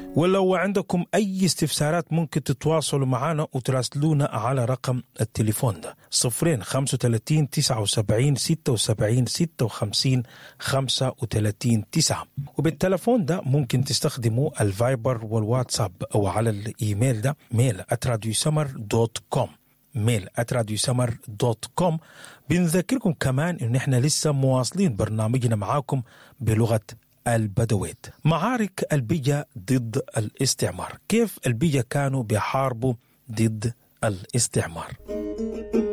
ولو عندكم أي استفسارات ممكن تتواصلوا معنا وتراسلونا على رقم التليفون ده صفرين خمسة وتلاتين تسعة وسبعين ستة وسبعين ستة وخمسين خمسة وتلاتين تسعة وبالتلفون ده ممكن تستخدموا الفايبر والواتساب أو على الإيميل ده ميل اتراديوسمر دوت كوم ميل اتراديوسمر دوت كوم بنذكركم كمان ان احنا لسه مواصلين برنامجنا معاكم بلغه البدويت معارك البيجا ضد الاستعمار كيف البيجا كانوا بيحاربوا ضد الاستعمار